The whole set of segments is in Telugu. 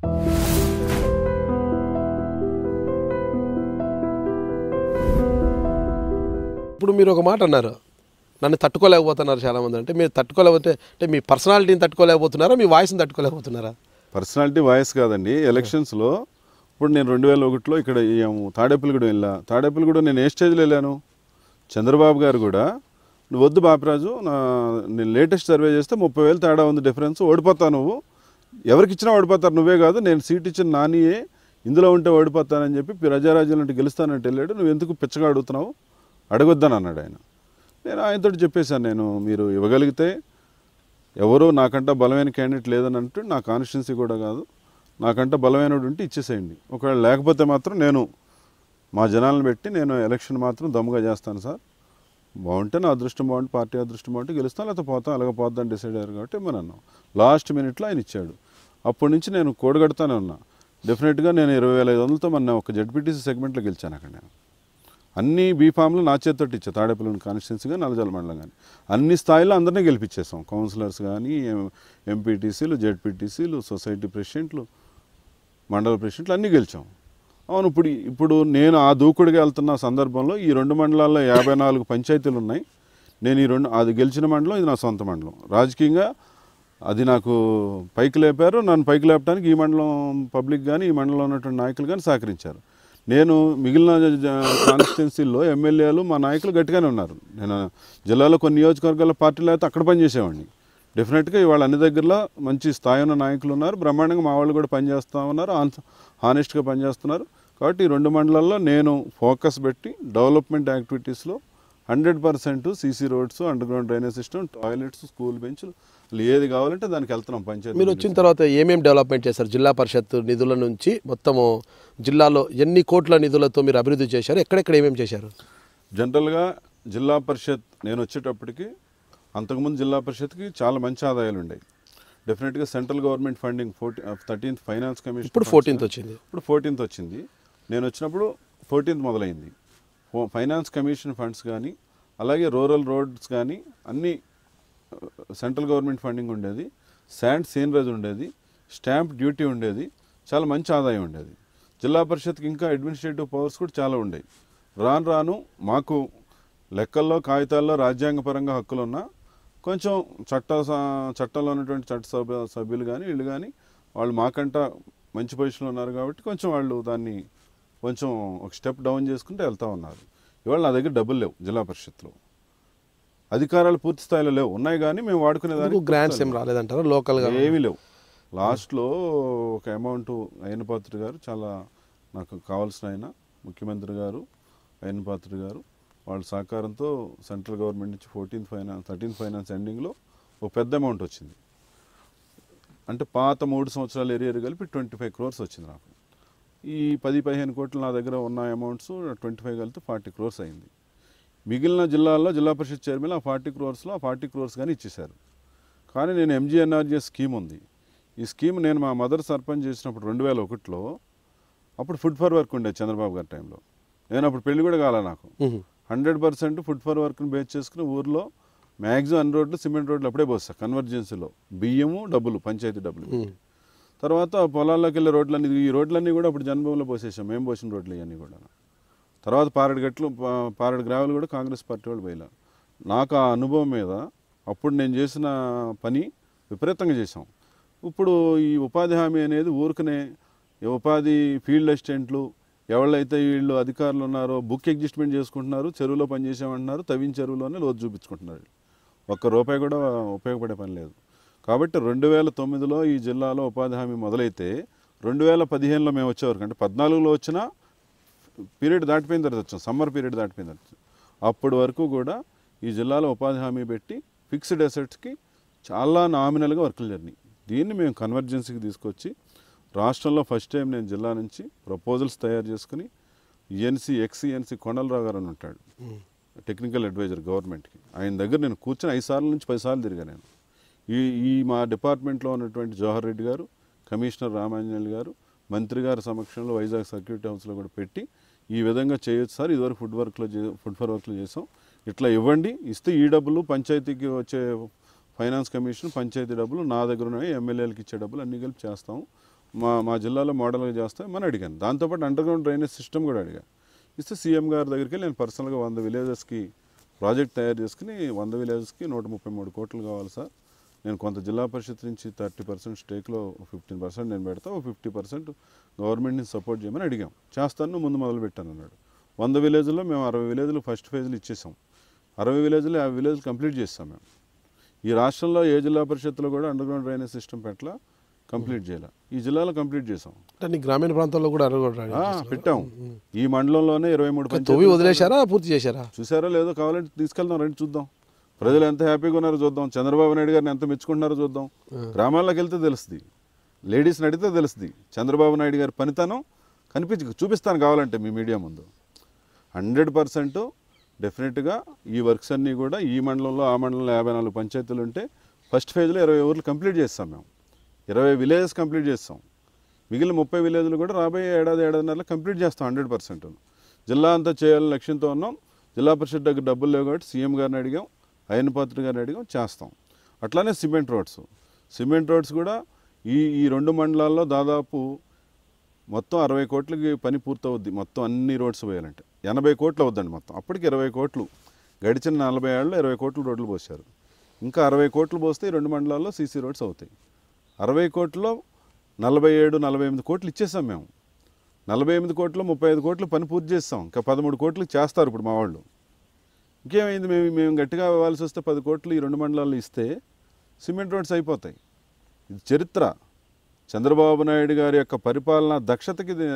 ఇప్పుడు మీరు ఒక మాట అన్నారు నన్ను తట్టుకోలేకపోతున్నారు చాలామంది అంటే మీరు తట్టుకోలేకపోతే అంటే మీ పర్సనాలిటీని తట్టుకోలేకపోతున్నారా మీ వాయిస్ని తట్టుకోలేకపోతున్నారా పర్సనాలిటీ వాయిస్ కాదండి ఎలక్షన్స్లో ఇప్పుడు నేను రెండు వేల ఒకటిలో ఇక్కడ ఈ తాడేపల్లిగూడెం వెళ్ళా తాడేపల్లిగూడెం నేను ఏ స్టేజ్లో వెళ్ళాను చంద్రబాబు గారు కూడా నువ్వు వద్దు బాపిరాజు నా నేను లేటెస్ట్ సర్వే చేస్తే ముప్పై వేలు తేడా ఉంది డిఫరెన్స్ ఓడిపోతావు నువ్వు ఎవరికి ఇచ్చినా ఓడిపోతారు నువ్వే కాదు నేను సీట్ ఇచ్చిన నానియే ఇందులో ఉంటే ఓడిపోతానని చెప్పి ప్రజారాజ్యం అంటే గెలుస్తానంటే వెళ్ళాడు నువ్వు ఎందుకు పిచ్చగా అడుగుతున్నావు అడగొద్దని అన్నాడు ఆయన నేను ఆయనతో చెప్పేశాను నేను మీరు ఇవ్వగలిగితే ఎవరో నాకంట బలమైన క్యాండిడేట్ లేదని అంటే నా కాన్స్టిట్యున్సీ కూడా కాదు నాకంట బలమైనడు ఉంటే ఇచ్చేసేయండి ఒకవేళ లేకపోతే మాత్రం నేను మా జనాలను పెట్టి నేను ఎలక్షన్ మాత్రం దమ్ముగా చేస్తాను సార్ బాగుంటే నా అదృష్టం బాగుంటే పార్టీ అదృష్టం బాగుంటే గెలుస్తాను లేకపోతే పోతాం అలాగే పోతాను డిసైడ్ అయ్యారు కాబట్టి మనం అన్నాం లాస్ట్ మినిట్లో ఆయన ఇచ్చాడు అప్పటి నుంచి నేను కూడగడతానే ఉన్నా డెఫినెట్గా నేను ఇరవై వేల ఐదు వందలతో మన ఒక జడ్పీటీసీ సెగ్మెంట్లో గెలిచాను అక్కడ నేను అన్ని బీఫామ్లు నా చేతితో ఇచ్చా తాడేపల్లి కాన్స్టిట్యున్సీ కానీ నల్లజల మండలం కానీ అన్ని స్థాయిలో అందరినీ గెలిపించేసాం కౌన్సిలర్స్ కానీ ఎంపీటీసీలు జెడ్పీటీసీలు సొసైటీ ప్రెసిడెంట్లు మండల ప్రెసిడెంట్లు అన్నీ గెలిచాం అవును ఇప్పుడు ఇప్పుడు నేను ఆ దూకుడుగా వెళ్తున్న సందర్భంలో ఈ రెండు మండలాల్లో యాభై నాలుగు పంచాయతీలు ఉన్నాయి నేను ఈ రెండు అది గెలిచిన మండలం ఇది నా సొంత మండలం రాజకీయంగా అది నాకు పైకి లేపారు నన్ను పైకి లేపడానికి ఈ మండలం పబ్లిక్ కానీ ఈ మండలంలో ఉన్నటువంటి నాయకులు కానీ సహకరించారు నేను మిగిలిన కాన్స్టిట్యున్సీల్లో ఎమ్మెల్యేలు మా నాయకులు గట్టిగానే ఉన్నారు నేను జిల్లాలో కొన్ని నియోజకవర్గాల పార్టీలు అయితే అక్కడ పనిచేసేవాడిని డెఫినెట్గా ఇవాళ అన్ని దగ్గరలో మంచి స్థాయి ఉన్న నాయకులు ఉన్నారు బ్రహ్మాండంగా మా వాళ్ళు కూడా పనిచేస్తూ ఉన్నారు హానెస్ట్గా పనిచేస్తున్నారు కాబట్టి ఈ రెండు మండలాల్లో నేను ఫోకస్ పెట్టి డెవలప్మెంట్ యాక్టివిటీస్లో hundred percent CC roads underground drainage system toilets school బెంచ్లు అసలు ఏది కావాలంటే దానికి వెళ్తున్నాం పంచాయతీ మీరు వచ్చిన తర్వాత ఏమేమి డెవలప్మెంట్ చేశారు జిల్లా పరిషత్ నిధుల నుంచి మొత్తము జిల్లాలో ఎన్ని కోట్ల నిధులతో మీరు అభివృద్ధి చేశారు ఎక్కడెక్కడ ఏమేమి చేశారు జనరల్గా జిల్లా పరిషత్ నేను వచ్చేటప్పటికి అంతకుముందు జిల్లా పరిషత్కి చాలా మంచి ఆదాయాలు ఉండేవి డెఫినెట్గా central government funding forty thirteenth finance commission ఇప్పుడు ఫోర్టీన్త్ వచ్చింది ఇప్పుడు ఫోర్టీన్త్ వచ్చింది నేను వచ్చినప్పుడు ఫోర్టీన్త్ మొదలైంది ఫో- ఫైనాన్స్ కమిషన్ ఫండ్స్ కానీ అలాగే రూరల్ రోడ్స్ కానీ అన్నీ ఆ, సెంట్రల్ గవర్నమెంట్ ఫండింగ్ ఉండేది శాండ్ సీనరేజ్ ఉండేది స్టాంప్ డ్యూటీ ఉండేది చాలా మంచి ఆదాయం ఉండేది జిల్లా పరిషత్కి ఇంకా అడ్మినిస్ట్రేటివ్ పవర్స్ కూడా చాలా ఉండేవి రాను రాను మాకు లెక్కల్లో కాగితాల్లో రాజ్యాంగపరంగా హక్కులు ఉన్నా కొంచెం చట్ట స- చట్టంలో ఉన్నటువంటి చట్ట సభ సభ్యులు కానీ వీళ్ళు కానీ వాళ్ళు మాకంట మంచి పొజిషన్లో ఉన్నారు కాబట్టి కొంచెం వాళ్ళు దాన్ని కొంచెం ఒక స్టెప్ డౌన్ చేసుకుంటూ వెళ్తూ ఉన్నారు ఇవాళ నా దగ్గర డబ్బులు లేవు జిల్లా పరిషత్లో అధికారాలు పూర్తి స్థాయిలో లేవు ఉన్నాయి కానీ మేము వాడుకునే దానికి గ్రాంట్స్ ఏం రాలేదంటారా లోకల్గా ఏమీ లేవు లాస్ట్లో ఒక అమౌంట్ అయ్యనపాత్రి గారు చాలా నాకు కావాల్సిన ఆయన ముఖ్యమంత్రి గారు అయ్యనపాత్రి గారు వాళ్ళ సహకారంతో సెంట్రల్ గవర్నమెంట్ నుంచి ఫోర్టీన్త్ ఫైనాన్స్ థర్టీన్త్ ఫైనాన్స్ ఎండింగ్లో ఒక పెద్ద అమౌంట్ వచ్చింది అంటే పాత మూడు సంవత్సరాల ఏరియర్ కలిపి ట్వంటీ ఫైవ్ క్రోర్స్ వచ్చింది నాకు ఈ పది పదిహేను కోట్లు నా దగ్గర ఉన్న అమౌంట్స్ ట్వంటీ ఫైవ్ కలిపి ఫార్టీ క్రోర్స్ అయింది మిగిలిన జిల్లాల్లో జిల్లా పరిషత్ చైర్మన్ ఆ ఫార్టీ క్రోర్స్లో ఆ ఫార్టీ క్రోర్స్ కానీ ఇచ్చేశారు కానీ నేను ఎంజీఎన్ఆర్జే స్కీమ్ ఉంది ఈ స్కీమ్ నేను మా మదర్ సర్పంచ్ చేసినప్పుడు రెండు వేల ఒకటిలో అప్పుడు ఫుడ్ ఫర్ వర్క్ ఉండేది చంద్రబాబు గారి టైంలో నేను అప్పుడు పెళ్లి కూడా కాలే నాకు మ్మ్. హండ్రెడ్ పర్సెంట్ ఫుడ్ ఫర్ వర్క్ని బేస్ చేసుకుని ఊర్లో మ్యాక్సిమం అన్ని రోడ్లు సిమెంట్ రోడ్లు అప్పుడే పోస్తా కన్వర్జెన్సీలో బియ్యము డబ్బులు పంచాయతీ డబ్బులు మ్మ్. తర్వాత పొలాల్లోకి వెళ్ళే రోడ్లన్నీ ఈ రోడ్లన్నీ కూడా ఇప్పుడు జన్మభూమిలో పోసేసాం మేము పోసిన రోడ్లు ఇవన్నీ కూడా తర్వాత పారడు గట్లు పా- పారడు గ్రావెల్ కూడా కాంగ్రెస్ పార్టీ వాళ్ళు పోయిలా నాకు ఆ అనుభవం మీద అప్పుడు నేను చేసిన పని విపరీతంగా చేసాం ఇప్పుడు ఈ ఉపాధి హామీ అనేది ఊరికనే ఈ ఉపాధి ఫీల్డ్ అసిస్టెంట్లు ఎవళ్ళైతే వీళ్ళు అధికారులు ఉన్నారో బుక్ అడ్జస్ట్మెంట్ చేసుకుంటున్నారు చెరువులో పనిచేసామంటున్నారు తవ్విన చెరువులోనే లోతు చూపించుకుంటున్నారు ఒక్క రూపాయి కూడా ఉపయోగపడే పని లేదు కాబట్టి రెండు వేల తొమ్మిదిలో ఈ జిల్లాలో ఉపాధి హామీ మొదలైతే రెండు వేల పదిహేనులో మేము వచ్చేవరకు అంటే పద్నాలుగులో వచ్చినా పీరియడ్ దాటిపోయిన తర్వాత వచ్చాం సమ్మర్ పీరియడ్ దాటిపోయిన తర్వాత వచ్చాం. అప్పటి వరకు కూడా ఈ జిల్లాలో ఉపాధి హామీ పెట్టి ఫిక్స్డ్ అసెట్స్కి చాలా నామినల్గా వర్కులు జరిగినాయి దీన్ని మేము కన్వర్జెన్సీకి తీసుకొచ్చి రాష్ట్రంలో ఫస్ట్ టైం నేను జిల్లా నుంచి ప్రపోజల్స్ తయారు చేసుకుని ఈఎన్సీ ఎక్స్ఈఎన్సీ కొండలరావు గారు అని ఉంటాడు టెక్నికల్ అడ్వైజర్ గవర్నమెంట్కి ఆయన దగ్గర నేను కూర్చొని ఐదు సార్ల నుంచి పది సార్లు తిరిగా నేను ఈ ఈ మా డిపార్ట్మెంట్లో ఉన్నటువంటి జవహర్ రెడ్డి గారు కమిషనర్ రామాంజనేయులు గారు మంత్రి గారి సమక్షంలో వైజాగ్ సర్క్యూరిటీ హౌస్లో కూడా పెట్టి ఈ విధంగా చేయొచ్చు సార్ ఇదివరకు ఫుడ్ వర్క్లో చే ఫుడ్ ఫర్ వర్క్లో చేసాం ఇట్లా ఇవ్వండి ఇస్తే ఈ డబ్బులు పంచాయతీకి వచ్చే ఫైనాన్స్ కమిషన్ పంచాయతీ డబ్బులు నా దగ్గర ఉన్నాయి ఎమ్మెల్యేలకు ఇచ్చే డబ్బులు అన్నీ కలిపి చేస్తాము మా మా జిల్లాలో మోడల్గా చేస్తామని అడిగాను దాంతోపాటు అండర్ గ్రౌండ్ డ్రైనేజ్ సిస్టమ్ కూడా అడిగా ఇస్తే సీఎం గారి దగ్గరికి వెళ్ళి నేను పర్సనల్గా వంద విలేజెస్కి ప్రాజెక్ట్ తయారు చేసుకుని వంద విలేజెస్కి నూట ముప్పై మూడు కోట్లు కావాలి సార్ నేను కొంత జిల్లా పరిషత్ నుంచి థర్టీ పర్సెంట్ స్టేక్లో ఫిఫ్టీన్ పర్సెంట్ నేను పెడతా ఓ ఫిఫ్టీ పర్సెంట్ గవర్నమెంట్ని సపోర్ట్ చేయమని అడిగాం చేస్తాను ముందు మొదలు పెట్టాను అన్నాడు వంద విలేజ్లో మేము అరవై విలేజ్లు ఫస్ట్ ఫేజ్లు ఇచ్చేసాం అరవై విలేజ్లు యాభై విలేజ్ కంప్లీట్ చేస్తాం మేము ఈ రాష్ట్రంలో ఏ జిల్లా పరిషత్తులో కూడా అండర్ గ్రౌండ్ డ్రైనేజ్ సిస్టమ్ పెట్టల కంప్లీట్ చేయాలి ఈ జిల్లాలో కంప్లీట్ చేసాం అంటే నీ గ్రామీణ ప్రాంతాల్లో కూడా అడగొట్టాడు ఆ, పెట్టాం ఈ మండలంలోనే ఇరవై మూడు తవ్వి పంచాయతీలు వదిలేశారా పూర్తి చేశారా చూసారో లేదో కావాలంటే తీసుకెళ్దాం రండి చూద్దాం ప్రజలు ఎంత హ్యాపీగా ఉన్నారో చూద్దాం చంద్రబాబు నాయుడు గారిని ఎంత మెచ్చుకుంటున్నారో చూద్దాం గ్రామాల్లోకి వెళ్తే తెలుస్తుంది లేడీస్ని అడిగితే తెలుస్తుంది చంద్రబాబు నాయుడు గారి పనితనం కనిపించి చూపిస్తాను కావాలంటే మీ మీడియా ముందు హండ్రెడ్ పర్సెంట్ డెఫినెట్గా ఈ వర్క్స్ అన్నీ కూడా ఈ మండలంలో ఆ మండలంలో యాభై నాలుగు పంచాయతీలు ఉంటే ఫస్ట్ ఫేజ్లో ఇరవై ఊర్లు కంప్లీట్ చేస్తాం మేము ఇరవై విలేజెస్ కంప్లీట్ చేస్తాం మిగిలిన ముప్పై విలేజ్లు కూడా రాబోయే ఏడాది ఏడాదిన్నరలో కంప్లీట్ చేస్తాం హండ్రెడ్ పర్సెంట్ జిల్లా అంతా చేయాలని లక్ష్యంతో ఉన్నాం జిల్లా పరిషత్ దగ్గర డబ్బులు లేవు కాబట్టి సీఎం గారిని అడిగాం అయ్యన్ పాత్ర గారిని అడిగాం చేస్తాం అట్లానే సిమెంట్ రోడ్స్ సిమెంట్ రోడ్స్ కూడా ఈ ఈ రెండు మండలాల్లో దాదాపు మొత్తం అరవై కోట్లకి పని పూర్తవుద్ది మొత్తం అన్ని రోడ్స్ పోయాలంటే ఎనభై కోట్లు అవుద్దండి మొత్తం అప్పటికి ఇరవై కోట్లు గడిచిన నలభై ఏళ్ళలో ఇరవై కోట్లు రోడ్లు పోసారు ఇంకా అరవై కోట్లు పోస్తే ఈ రెండు మండలాల్లో సీసీ రోడ్స్ అవుతాయి అరవై కోట్లలో నలభై ఏడు నలభై ఎనిమిది కోట్లు ఇచ్చేసాం మేము నలభై ఎనిమిది కోట్లు ముప్పై ఐదు కోట్లు పని పూర్తి చేస్తాం ఇంకా పదమూడు కోట్లు చేస్తారు ఇప్పుడు మా వాళ్ళు ఇంకేమైంది మేము మేము గట్టిగా ఇవ్వాల్సి వస్తే పది కోట్లు ఈ రెండు మండలాల్లో ఇస్తే సిమెంట్ రోడ్స్ అయిపోతాయి ఇది చరిత్ర చంద్రబాబు నాయుడు గారి యొక్క పరిపాలన దక్షతకి ఇది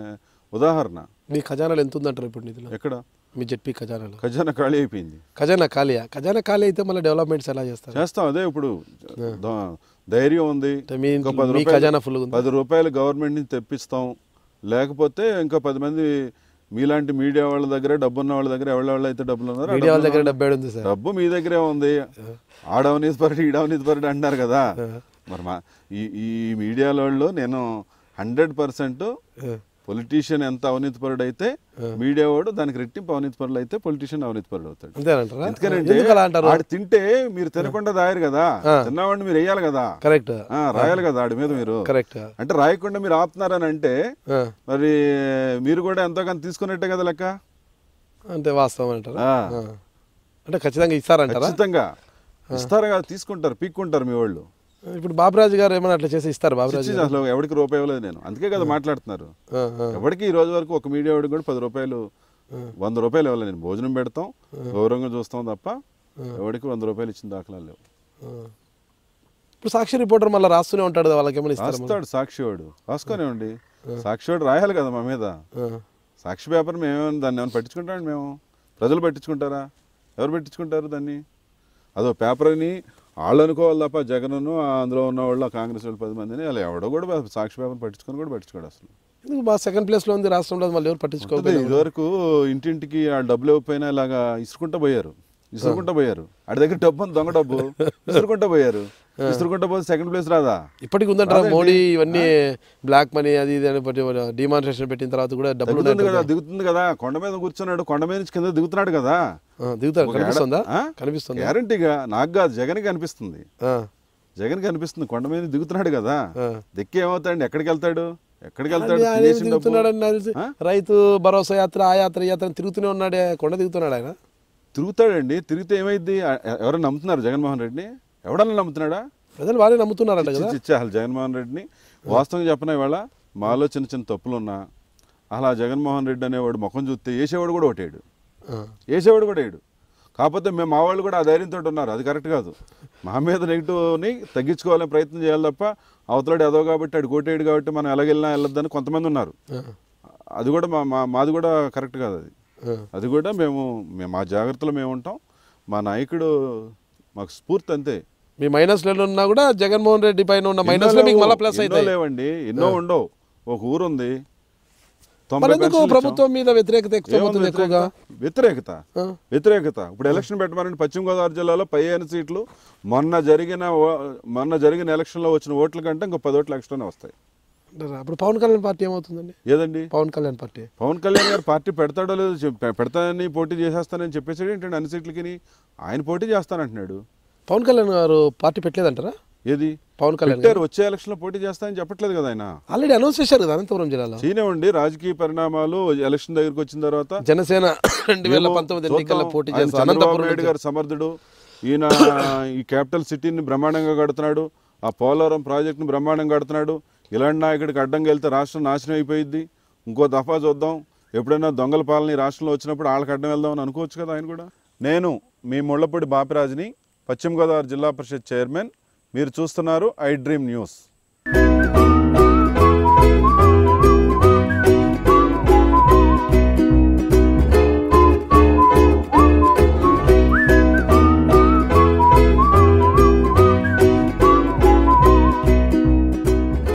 ఉదాహరణ మీ ఖజానాలు ఎంత ఉందంటారు ఇప్పుడు నిధులు ఎక్కడ మీ జెడ్పీ ఖజానాలు ఖజానా ఖాళీ అయిపోయింది ఖజానా ఖాళీయా ఖజానా ఖాళీ అయితే మళ్ళీ డెవలప్మెంట్స్ ఎలా చేస్తారు చేస్తాం అదే ఇప్పుడు ద- ధైర్యం ఉంది అంటే మీ ఇంకో ఇంట్లో- పది మీ రూపాయలు- ఖజానా full ఉంది. పది రూపాయలు గవర్నమెంట్ నుంచి తెప్పిస్తాం లేకపోతే ఇంకా పది మంది మీలాంటి మీడియా వాళ్ళ దగ్గర డబ్బు ఉన్న వాళ్ళ దగ్గర ఎవరి వాళ్ళు అయితే డబ్బులు ఉన్నారో ఆ మీడియా వాళ్ళ డబ్బులు దగ్గర ఉన్న- డబ్బే ఉంది సార్ డబ్బు మీ దగ్గరే ఉంది ఆడవనీతి పరుడు ఈడవనీతి పరుడు అంటారు కదా మరి మా ఈ ఈ మీడియాలో వాళ్ళు నేను హండ్రెడ్ పర్సెంట్ పొలిటీషియన్ ఎంత అవినీతి పరుడు అయితే మీడియా వాడు దానికి రెట్టింపు అవినీతి పరుడు అయితే పొలిటీషియన్ అవినీతి పరుడు అవుతాడు అంతేనంటారా ఎందుకనంటే ఎందుకు అలా అంటారు ఆడు తింటే మీరు తినకుండా రాయరు కదా తిన్నవాడిని మీరు వేయాలి కదా కరెక్ట్ ఆ, రాయాలి కదా ఆడి మీద మీరు కరెక్ట్ అంటే రాయకుండా మీరు ఆపుతున్నారని అంటే మరి మీరు కూడా ఎంతో కొంత తీసుకున్నట్టే కదా లెక్క అంటే వాస్తవం అంటారా ఆ. ఆ. అంటే ఖచ్చితంగా ఇస్తారంటారా ఖచ్చితంగా ఇస్తారు కదా తీసుకుంటారు పీక్కుంటారు మీ వాళ్ళు ఇప్పుడు బాబురాజు గారు ఏమైనా అట్లా చేసి ఇస్తారు బాబురాజు ఇచ్చి అసలు ఎవరికి రూపాయి ఇవ్వలేదు నేను అందుకే కదా మాట్లాడుతున్నారు ఆ, ఆ. ఎవరికి ఈ రోజు వరకు ఒక మీడియా వాడికి కూడా పది రూపాయలు వంద రూపాయలు ఇవ్వలేదు నేను భోజనం పెడతాం గౌరవంగా చూస్తాం తప్ప ఎవరికి వంద రూపాయలు ఇచ్చిన దాఖలాలు లేవు ఆ. ఇప్పుడు సాక్షి రిపోర్టర్ మళ్ళీ రాస్తూనే ఉంటాడు కదా, వాళ్ళకి ఏమైనా ఇస్తారు రాస్తాడు సాక్షివాడు రాసుకోనివ్వండి సాక్షివాడు రాయాలి కదా మా మీద సాక్షి పేపర్ మేమేమైనా దాన్ని ఏమైనా పట్టించుకుంటామండి మేము ప్రజలు పట్టించుకుంటారా ఎవరు పట్టించుకుంటారు దాన్ని అదో పేపర్ అని వాళ్ళు అనుకోవాలి తప్ప జగన్ను అందులో ఉన్న వాళ్ళు ఆ కాంగ్రెస్ వాళ్ళు పది మందిని అలా ఎవడో కూడా సాక్షి పేపర్ పట్టించుకొని కూడా పట్టించుకోడు అసలు ఎందుకు మా సెకండ్ ప్లేస్ లో ఉంది రాష్ట్రంలో మళ్ళీ ఎవరు ఉంటుంది. పట్టించుకోవాలి ఇదివరకు ఇంటింటికి ఆ డబ్బులు ఇవ్వకపోయినా ఇలాగా ఇసురుకుంటా పోయారు ఇసురుకుంటా పోయారు ఆడి దగ్గర డబ్బు ఉంది దొంగ డబ్బు ఇసురుకుంటా పోయారు ఇసురుకుంటా పోతే సెకండ్ ప్లేస్ రాదా ఇప్పటికి ఉందంటారా మోడీ ఇవన్నీ బ్లాక్ మనీ అది ఇది అని బట్టి డిమాన్స్ట్రేషన్ పెట్టిన తర్వాత కూడా డబ్బులు దిగుతుంది ఉన్నాయి కదా దిగుతుంది కదా కొండ మీద కూర్చున్నాడు కొండ మీద నుంచి కింద దిగుతున్నాడు కదా దిగుతారు ఒక కనిపిస్తుందా ఏడా- ఆ? కనిపిస్తుందా గ్యారంటీగా నాకు కాదు జగన్ కనిపిస్తుంది ఆ, జగన్ కనిపిస్తుంది కొండ మీద దిగుతున్నాడు కదా ఆ. దిక్కి ఏమవుతాడండి ఎక్కడికి వెళ్తాడు ఎక్కడికి వెళ్తాడు ఆయన ఏం తినేసిన డబ్బు. తిరుగుతున్నాడని నాకు తెలిసి ఆ? రైతు భరోసా యాత్ర ఆ యాత్ర ఈ యాత్ర అని తిరుగుతూనే ఉన్నాడే కొండ దిగుతున్నాడు ఆయన తిరుగుతాడండి తిరిగితే ఏమైంది ఆ- ఎవరైనా నమ్ముతున్నారు జగన్మోహన్ రెడ్డిని ఎవడన్నా నమ్ముతున్నాడా ప్రజలు బాగానే నమ్ముతున్నారంట కదా చిచ్చి అసలు జగన్మోహన్ రెడ్డిని వాస్తవంగా చెప్పిన ఇవాళ మాలో చిన్న చిన్న తప్పులు ఉన్నా అలా జగన్మోహన్ రెడ్డి అనేవాడు ముఖం చూస్తే వేసేవాడు కూడా ఒకటేడు ఆ, వేసేవాడు కూడా వేయడు కాకపోతే మేము మా వాళ్ళు కూడా ఆ ధైర్యంతో ఉన్నారు అది కరెక్ట్ కాదు మా మీద నెగిటివ్ని తగ్గించుకోవాలని ప్రయత్నం చేయాలి తప్ప అవతలాడు ఎదో కాబట్టి ఆడు కోటేడు కాబట్టి మనం ఎలాగెళ్ళినా వెళ్ళొద్దని కొంతమంది ఉన్నారు ఆ, అది కూడా మా మా మాది కూడా కరెక్ట్ కాదు అది ఆ. అది కూడా మేము మేము మా జాగ్రత్తలో మేము ఉంటాం మా నాయకుడు మాకు స్ఫూర్తి అంతే మీ మైనస్ లో ఉన్నా కూడా జగన్మోహన్ రెడ్డి పైన ఉన్న మైనస్ లో ఎన్నో మీకు మళ్ళీ లేవు, ప్లస్ ఎన్నో అవుతాయి లేవండి ఎన్నో ఉండవు ఒక ఊరుంది మరి తొంభై ఎందుకు పెన్షన్లు ప్రభుత్వం మీద వ్యతిరేకత ఇచ్చాం. ఎక్కువ ఏముంది అవుతుంది ఎక్కువగా వ్యతిరేకత ఆ. వ్యతిరేకత ఇప్పుడు ఎలక్షన్ పెట్టమని పశ్చిమ గోదావరి జిల్లాలో పదిహేను సీట్లు మొన్న జరిగిన ఓ- మొన్న జరిగిన ఎలక్షన్లో వచ్చిన ఓట్ల కంటే ఇంకో పది ఓట్లు ఎక్స్ట్రానే వస్తాయి అంటారా? అప్పుడు పవన్ కళ్యాణ్ పార్టీ ఏమవుతుందండి ఏదండి పవన్ కళ్యాణ్ పార్టీ పవన్ కళ్యాణ్ గారు పార్టీ పెడతాడో లేదో చెప్- పె- పెడతానని పోటీ చేసేస్తానని చెప్పేసాడు ఏంటంటే అన్ని సీట్లకి ఆయన పోటీ చేస్తానంటున్నాడు పవన్ కళ్యాణ్ గారు పార్టీ పెట్టలేదంటారా ఏది పవన్ కళ్యాణ్ పెట్టారు వచ్చే ఎలక్షన్లో పోటీ చేస్తానని చెప్పట్లేదు కదా ఆయన ఆల్రెడీ అనౌన్స్ చేశారు కదా అనంతపురం జిల్లాలో చీనేవండి రాజకీయ పరిణామాలు ఎలక్షన్ దగ్గరికి వచ్చిన తర్వాత జనసేన రెండు వేల ఏమో పంతొమ్మిది చూద్దాం. ఎన్నికల్లో పోటీ ఆయన చేస్తారు చంద్రబాబు అనంతపురం నాయుడు నుంచి. గారు సమర్థుడు ఈయన ఈ క్యాపిటల్ సిటీని బ్రహ్మాండంగా కడుతున్నాడు ఆ పోలవరం ప్రాజెక్టుని బ్రహ్మాండంగా కడుతున్నాడు ఇలాంటి నాయకుడికి అడ్డంగా వెళ్తే రాష్ట్రం నాశనం అయిపోయింది ఇంకో దఫా చూద్దాం ఎప్పుడైనా దొంగల పాలన ఈ రాష్ట్రంలో వచ్చినప్పుడు వాళ్ళకి అడ్డం వెళ్దాం అని అనుకోవచ్చు కదా ఆయన కూడా నేను మీ ముళ్ళపూడి బాపిరాజుని పశ్చిమ గోదావరి జిల్లా పరిషత్ చైర్మన్ మీరు చూస్తున్నారు ఐ డ్రీమ్ న్యూస్